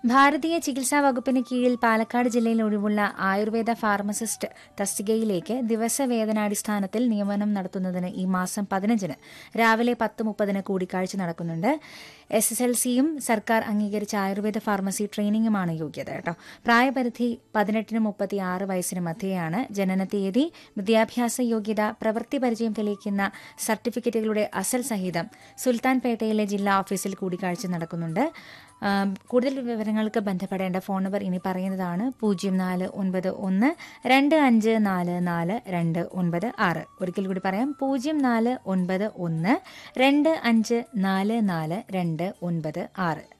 ഭാരതീയ ചികിത്സാ വകുപ്പിന് കീഴിൽ പാലക്കാട് ജില്ലയിൽ ഒഴിവുള്ള ആയുർവേദ ഫാർമസിസ്റ്റ് തസ്തികയിലേക്ക് ദിവസവേതനാടിസ്ഥാനത്തിൽ നിയമനം നടത്തുന്നതിന് ഈ മാസം പതിനഞ്ചിന് രാവിലെ പത്ത് മുപ്പതിന് കൂടിക്കാഴ്ച നടക്കുന്നുണ്ട് എസ് എസ് എൽ സിയും സർക്കാർ അംഗീകരിച്ച ആയുർവേദ ഫാർമസി ട്രെയിനിങ്ങുമാണ് യോഗ്യത കേട്ടോ പ്രായപരിധി പതിനെട്ടിനും മുപ്പത്തി ആറ് വയസ്സിന് മധ്യയാണ് ജനന തീയതി വിദ്യാഭ്യാസ യോഗ്യത പ്രവൃത്തി പരിചയം തെളിയിക്കുന്ന സർട്ടിഫിക്കറ്റുകളുടെ അസൽ സഹിതം സുൽത്താൻപേട്ടയിലെ ജില്ലാ ഓഫീസിൽ കൂടിക്കാഴ്ച നടക്കുന്നുണ്ട് ആം, കൂടുതൽ വിവരങ്ങൾക്ക് ബന്ധപ്പെടേണ്ട ഫോൺ നമ്പർ ഇനി പറയുന്നതാണ് പൂജ്യം നാല് ഒൻപത് ഒന്ന് രണ്ട് അഞ്ച് നാല് നാല് രണ്ട് ഒൻപത് ആറ് ഒരിക്കൽ കൂടി പറയാം പൂജ്യം നാല് ഒൻപത് ഒന്ന് രണ്ട് അഞ്ച് നാല് നാല് രണ്ട് ഒൻപത് ആറ്